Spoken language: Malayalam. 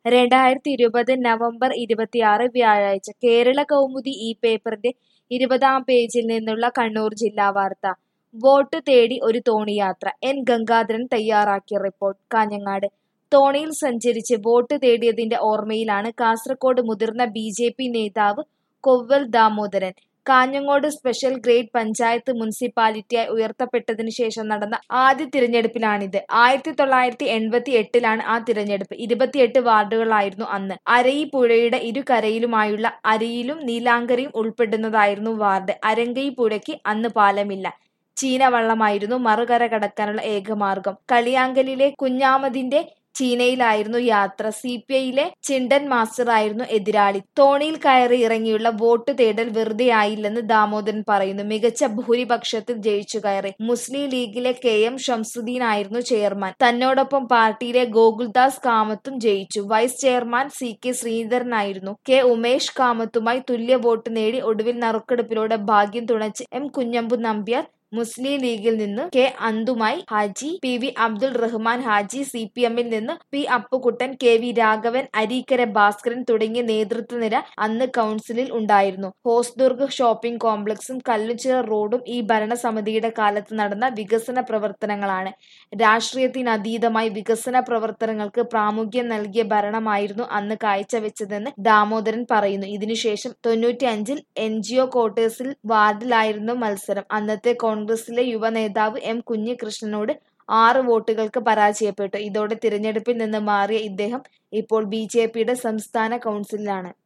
രണ്ടായിരത്തി ഇരുപത് നവംബർ ഇരുപത്തിയാറ് വ്യാഴാഴ്ച കേരള കൗമുദി ഈ പേപ്പറിന്റെ ഇരുപതാം പേജിൽ നിന്നുള്ള കണ്ണൂർ ജില്ലാ വാർത്ത വോട്ട് തേടി ഒരു തോണിയാത്ര എൻ ഗംഗാധരൻ തയ്യാറാക്കിയ റിപ്പോർട്ട് കാഞ്ഞങ്ങാട് തോണിയിൽ സഞ്ചരിച്ച് വോട്ട് തേടിയതിന്റെ ഓർമ്മയിലാണ് കാസർകോട് മുതിർന്ന ബി ജെ പി നേതാവ് കൊവ്വൽ ദാമോദരൻ കാഞ്ഞങ്ങോട് സ്പെഷ്യൽ ഗ്രേഡ് പഞ്ചായത്ത് മുനിസിപ്പാലിറ്റിയായി ഉയർത്തപ്പെട്ടതിനു ശേഷം നടന്ന ആദ്യ തിരഞ്ഞെടുപ്പിലാണിത് ആയിരത്തി തൊള്ളായിരത്തി എൺപത്തി എട്ടിലാണ് ആ തിരഞ്ഞെടുപ്പ് ഇരുപത്തിയെട്ട് വാർഡുകളായിരുന്നു അന്ന് അരയി പുഴയുടെ ഇരുകരയിലുമായുള്ള അരയിലും നീലാങ്കരയും ഉൾപ്പെടുന്നതായിരുന്നു വാർഡ് അരങ്കൈ പുഴയ്ക്ക് അന്ന് പാലമില്ല ചീനവള്ളമായിരുന്നു മറുകര കടക്കാനുള്ള ഏകമാർഗം കളിയാങ്കലിലെ കുഞ്ഞാമതിന്റെ ചീനയിലായിരുന്നു യാത്ര സി പി ഐയിലെ ചിണ്ടൻ മാസ്റ്ററായിരുന്നു എതിരാളി തോണിയിൽ കയറി ഇറങ്ങിയുള്ള വോട്ട് തേടൽ വെറുതെ ആയില്ലെന്ന് ദാമോദരൻ പറയുന്നു മികച്ച ഭൂരിപക്ഷത്തിൽ ജയിച്ചു കയറി മുസ്ലിം ലീഗിലെ കെ എം ഷംസുദ്ദീൻ ആയിരുന്നു ചെയർമാൻ തന്നോടൊപ്പം പാർട്ടിയിലെ ഗോകുൽദാസ് കാമത്തും ജയിച്ചു വൈസ് ചെയർമാൻ സി കെ ശ്രീധരനായിരുന്നു കെ ഉമേഷ് കാമത്തുമായി തുല്യ വോട്ട് നേടി ഒടുവിൽ നറുക്കെടുപ്പിലൂടെ ഭാഗ്യം തുണച്ച് എം കുഞ്ഞമ്പു നമ്പ്യാർ മുസ്ലിം ലീഗിൽ നിന്ന് കെ അന്തുമായി Haji P V Abdul Rahman Haji C P എമ്മിൽ നിന്ന് P Appukuttan K V Raghavan Areekkara Bhaskaran തുടങ്ങിയ നേതൃത്വനിര അന്ന് കൗൺസിലിൽ ഉണ്ടായിരുന്നു ഹോസ്ദുർഗ് ഷോപ്പിംഗ് കോംപ്ലക്സും കല്ലുച്ചിറ റോഡും ഈ ഭരണസമിതിയുടെ കാലത്ത് നടന്ന വികസന പ്രവർത്തനങ്ങളാണ് രാഷ്ട്രീയത്തിനതീതമായി വികസന പ്രവർത്തനങ്ങൾക്ക് പ്രാമുഖ്യം നൽകിയ ഭരണമായിരുന്നു അന്ന് കാഴ്ചവെച്ചതെന്ന് ദാമോദരൻ പറയുന്നു ഇതിനുശേഷം തൊണ്ണൂറ്റി അഞ്ചിൽ എൻ ജി ഒ ക്വാർട്ടേഴ്സിൽ വാർഡിലായിരുന്നു മത്സരം അന്നത്തെ കോൺഗ്രസിലെ യുവ നേതാവ് എം കുഞ്ഞികൃഷ്ണനോട് ആറ് വോട്ടുകൾക്ക് പരാജയപ്പെട്ടു ഇതോടെ തിരഞ്ഞെടുപ്പിൽ നിന്ന് മാറിയ ഇദ്ദേഹം ഇപ്പോൾ ബി ജെ പിയുടെ സംസ്ഥാന കൗൺസിലിലാണ്